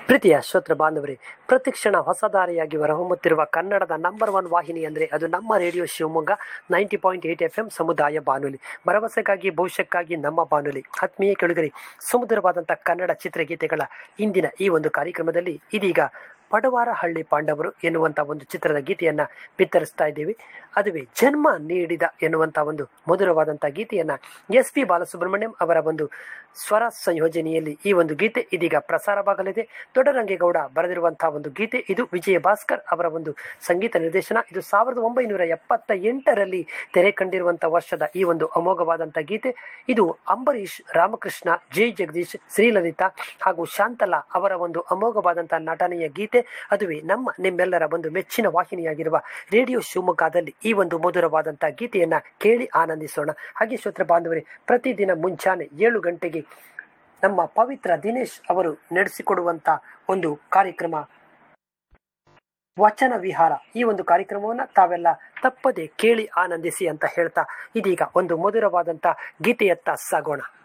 ಪ್ರೀತಿಯ ಶ್ರೋತೃ ಬಾಂಧವರೇ ಪ್ರತಿಕ್ಷಣ ಹೊಸದಾರಿಯಾಗಿ ಹೊರಹೊಮ್ಮುತ್ತಿರುವ ಕನ್ನಡದ ನಂಬರ್ ಒನ್ ವಾಹಿನಿ ಅಂದರೆ ಅದು ನಮ್ಮ radio Shivamogga ninety point eight F M ಸಮುದಾಯ ಬಾನುಲಿ ಭರವಸೆಗಾಗಿ ಭವಿಷ್ಯಕ್ಕಾಗಿ ನಮ್ಮ ಬಾನುಲಿ ಆತ್ಮೀಯ ಕೆಳಗರಿ ಸುಮಧುರವಾದಂಥ ಕನ್ನಡ ಚಿತ್ರಗೀತೆಗಳ ಇಂದಿನ ಈ ಒಂದು ಕಾರ್ಯಕ್ರಮದಲ್ಲಿ ಇದೀಗ ಪಡವಾರ ಹಳ್ಳಿ ಪಾಂಡವರು ಎನ್ನುವಂಥ ಒಂದು ಚಿತ್ರದ ಗೀತೆಯನ್ನು ಬಿತ್ತರಿಸ್ತಾ ಇದ್ದೀವಿ ಅದುವೇ ಜನ್ಮ ನೀಡಿದ ಎನ್ನುವಂಥ ಒಂದು ಮಧುರವಾದಂಥ ಗೀತೆಯನ್ನು ಎಸ್ ಪಿ ಬಾಲಸುಬ್ರಹ್ಮಣ್ಯಂ ಅವರ ಒಂದು ಸ್ವರ ಸಂಯೋಜನೆಯಲ್ಲಿ ಈ ಒಂದು ಗೀತೆ ಇದೀಗ ಪ್ರಸಾರವಾಗಲಿದೆ ದೊಡ್ಡರಂಗೇಗೌಡ ಬರೆದಿರುವಂತಹ ಒಂದು ಗೀತೆ ಇದು ವಿಜಯ ಭಾಸ್ಕರ್ ಅವರ ಒಂದು ಸಂಗೀತ ನಿರ್ದೇಶನ ಇದು ಸಾವಿರದ ಒಂಬೈನೂರ ಎಪ್ಪತ್ತ ಎಂಟರಲ್ಲಿ ತೆರೆ ಕಂಡಿರುವಂತಹ ವರ್ಷದ ಈ ಒಂದು ಅಮೋಘವಾದಂಥ ಗೀತೆ ಇದು ಅಂಬರೀಷ್ ರಾಮಕೃಷ್ಣ ಜೈ ಜಗದೀಶ್ ಶ್ರೀಲಲಿತಾ ಹಾಗೂ ಶಾಂತಲಾ ಅವರ ಒಂದು ಅಮೋಘವಾದಂತಹ ನಟನೆಯ ಗೀತೆ ಅದುವೇ ನಮ್ಮ ನಿಮ್ಮೆಲ್ಲರ ಒಂದು ಮೆಚ್ಚಿನ ವಾಹಿನಿಯಾಗಿರುವ ರೇಡಿಯೋ ಶಿವಮೊಗ್ಗದಲ್ಲಿ ಈ ಒಂದು ಮಧುರವಾದಂತಹ ಗೀತೆಯನ್ನ ಕೇಳಿ ಆನಂದಿಸೋಣ ಹಾಗೆ ಶ್ರೋತ್ರ ಬಾಂಧವರೇ ಪ್ರತಿದಿನ ಮುಂಚಾನೆ ಏಳು ಗಂಟೆಗೆ ನಮ್ಮ ಪವಿತ್ರ ದಿನೇಶ್ ಅವರು ನಡೆಸಿಕೊಡುವಂತ ಒಂದು ಕಾರ್ಯಕ್ರಮ ವಚನ ವಿಹಾರ ಈ ಒಂದು ಕಾರ್ಯಕ್ರಮವನ್ನ ತಾವೆಲ್ಲ ತಪ್ಪದೆ ಕೇಳಿ ಆನಂದಿಸಿ ಅಂತ ಹೇಳ್ತಾ ಇದೀಗ ಒಂದು ಮಧುರವಾದಂತ ಗೀತೆಯತ್ತ ಸಾಗೋಣ